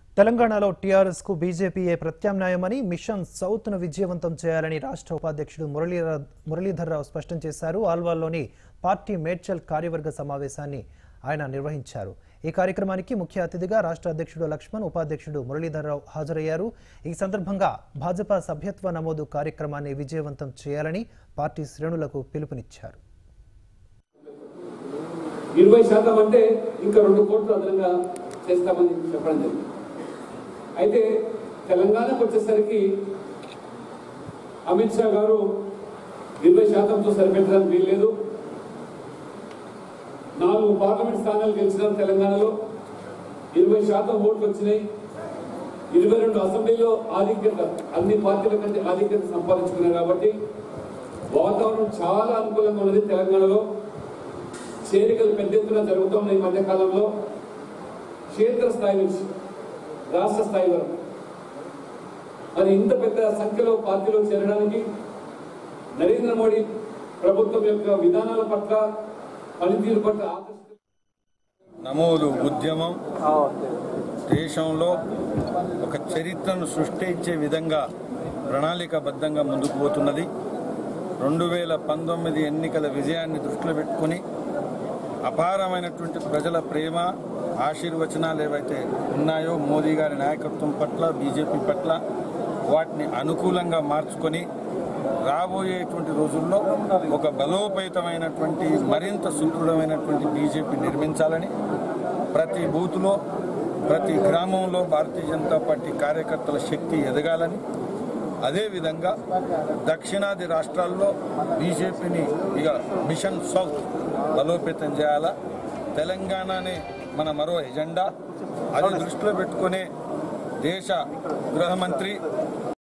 తెలంగాణలో టీఆర్ఎస్ కు బీజేపీయే ప్రత్యామ్నాయమని machine south ను విజయవంతం చేయాలని రాష్ట్ర ఉపాధ్యక్షుడు మురళీధర- మురళీధర్రావు స్పష్టం చేశారు ఆల్వాల్లోని పార్టీ మేడ్చల్ కార్యవర్గ సమావేశాన్ని ఆయన నిర్వహించారు ఈ కార్యక్రమానికి ముఖ్య అతిథిగా రాష్ట్ర అధ్యక్షుడు లక్ష్మణ్ ఉపాధ్యక్షుడు మురళీధర్రావు హాజరయ్యారు ఈ సందర్భంగా భాజపా సభ్యత్వ నమోదు కార్యక్రమాన్ని విజయవంతం చేయాలని పార్టీ శ్రేణులకు పిలుపునిచ్చారు ఇరవై శాతం అంటే ఇంకా రెండు కోట్లు అదనంగా చేస్తామని చెప్పడం జరిగింది అయితే తెలంగాణకు వచ్చేసరికి అమిత్ షా గారు ఇరవై శాతంతో సరిపెట్టడానికి వీల్లేదు నాలుగు పార్లమెంట్ స్థానాలు గెలిచినారు తెలంగాణలో ఇరవై శాతం ఓట్లు వచ్చినాయి ఇరవై రెండు అసెంబ్లీలో ఆధిక్యత అన్ని పార్టీల కంటే ఆధిక్యత సంపాదించుకున్నారు కాబట్టి వాతావరణం చాలా అనుకూలంగా ఉన్నది తెలంగాణలో చేరికలు పెద్ద ఎత్తున జరుగుతున్నాయి ఈ మధ్య కాలంలో క్షేత్ర స్థాయి నుంచి రాష్ట్ర స్థాయి వరకు మరి ఇంత పెద్ద సంఖ్యలో పార్టీలో చేరడానికి నరేంద్ర మోడీ ప్రభుత్వం యొక్క విధానాల పట్ల పనితీరు పట్ల ఆకర్షిత నమోదు ఉద్యమం దేశంలో ఒక చరిత్రను సృష్టించే విధంగా ప్రణాళికాబద్ధంగా ముందుకు పోతున్నది రెండు వేల పంతొమ్మిది ఎన్నికల విజయాన్ని దృష్టిలో పెట్టుకుని అపారమైనటువంటి ప్రజల ప్రేమ ఆశీర్వచనాలు ఏవైతే ఉన్నాయో మోదీ గారి నాయకత్వం పట్ల బీజేపీ పట్ల వాటిని అనుకూలంగా మార్చుకొని రాబోయేటువంటి రోజుల్లో ఒక బలోపేతమైనటువంటి మరింత సుదృఢమైనటువంటి బీజేపీ నిర్మించాలని ప్రతి బూత్లో ప్రతి గ్రామంలో భారతీయ జనతా పార్టీ కార్యకర్తల శక్తి ఎదగాలని అదేవిధంగా దక్షిణాది రాష్ట్రాల్లో బీజేపీని ఇక మిషన్ సౌత్ బలోపేతం చేయాలా తెలంగాణనే మన మరో ఎజెండా అది దృష్టిలో పెట్టుకునే దేశ గృహమంత్రి